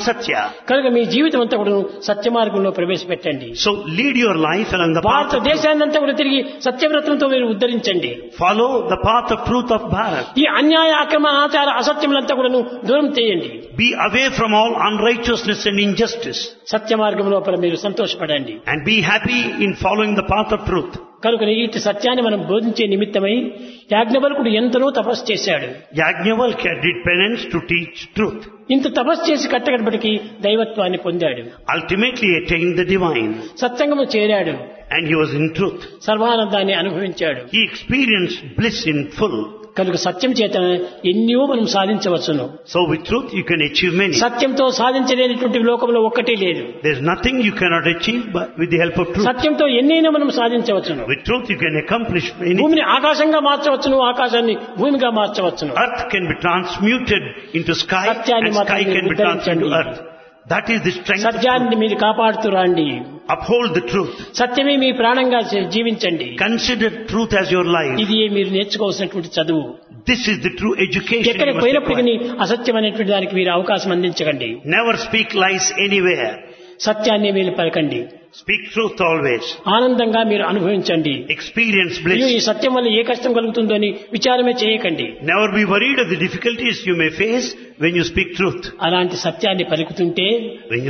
Satya. కనుక మీ జీవితం అంతా కూడా సత్య మార్గంలో ప్రవేశపెట్టండి So lead your life along the path of truth. భారతదేశాన్ని అంతా కూడా తిరిగి సత్యవ్రతంతో మీరు ఉద్ధరించండి Follow the path of truth of Bharat. ఈ అన్యాయ అక్రమ ఆచార అసత్యములంతా కూడా దూరం చేయండి Be away from all unrighteousness and injustice. సత్య మార్గం లోపల మీరు సంతోషపడండి And be happy in following the path of truth. కనుక ఇటు సత్యాన్ని మనం బోధించే నిమిత్తమై యాజ్ఞవల్కుడు ఎంతనో తపస్సు చేశాడు Yajnavalkya did penance to teach truth. ఇంత తపస్సు చేసి కట్టగడపటికి దైవత్వాన్ని పొందాడు Ultimately attained the divine. సత్సంగము చేరాడు And he was in truth. సర్వానందాన్ని అనుభవించాడు He experienced bliss in full. కనుక సత్యం చేత ఎన్నో మనం సాధించవచ్చును So with truth you can achieve many. సత్యంతో సాధించలేనటువంటి లోకంలో ఒక్కటే లేదు There's nothing you cannot achieve but with the help of truth. సత్యంతో ఎన్నైనా మనం సాధించవచ్చును With truth you can accomplish many. భూమిని ఆకాశంగా మార్చవచ్చును ఆకాశాన్ని భూమిగా మార్చవచ్చును Earth can be transmuted into sky సత్యాన్ని and మాత్రం sky can be మీరు transmuted to ఉద్ధరించండి. earth. That is the strength of truth. సత్యాన్ని మీరు కాపాడుతూ రాండి Uphold the truth. సత్యమే మీ ప్రాణంగా జీ- జీవించండి Consider truth as your life. ఇది మీరు నేర్చుకోవాల్సినటువంటి చదువు This is the true education you ఎక్కడికి must పోయినప్పటికీ acquire. అసత్యం అనేటువంటి దానికి మీరు అవకాశం అందించకండి Never speak lies anywhere. సత్యాన్ని మీరు పలకండి Speak truth always. ఆనందంగా మీరు అనుభవించండి Experience అయ్యో ఈ bliss. సత్యం వల్ల ఏ కష్టం కలుగుతుందో అని విచారమే చేయకండి Never be worried of the difficulties you may face when you speak truth. అలాంటి సత్యాన్ని పలుకుతుంటే When you